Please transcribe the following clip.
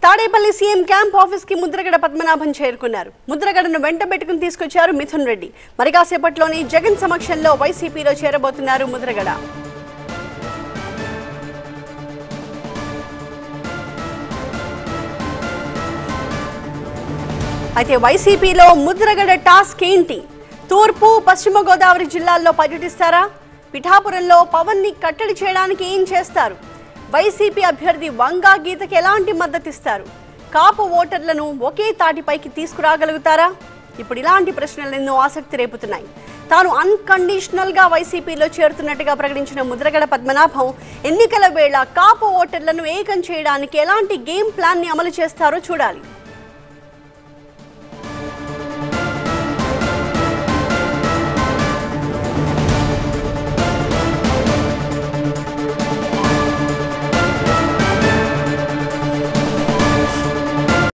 Tadepalli CM camp office కి ముద్రగడ పద్మనాభం చేరుకున్నారు ముద్రగడను వెంట పెట్టుకుని తీసుకొచ్చారు మిథున్ రెడ్డి మరి కాసేపట్లోనే జగన్ సమక్షంలో వైసీపీలో చేరబోతున్నారు ముద్రగడ అయితే వైసీపీలో ముద్రగడ టాస్క్ ఏంటి తూర్పు పశ్చిమ గోదావరి జిల్లాల్లో పర్యటిస్తారా పిఠాపురంలో పవన్ ని కట్టడి చేయడానికి ఏం చేస్తారు వైసీపీ అభ్యర్థి వంగా గీతకి ఎలాంటి మద్దతిస్తారు కాపు ఓటర్లను ఒకే తాటిపైకి తీసుకురాగలుగుతారా ఇప్పుడు ఇలాంటి ప్రశ్నలు ఎన్నో ఆసక్తి రేపుతున్నాయి తాను అన్కండిషనల్ గా వైసీపీలో చేరుతున్నట్టుగా ప్రకటించిన ముద్రగడ పద్మనాభం ఎన్నికల వేళ కాపు ఓటర్లను ఏకం చేయడానికి ఎలాంటి గేమ్ ప్లాన్ ని అమలు చేస్తారో చూడాలి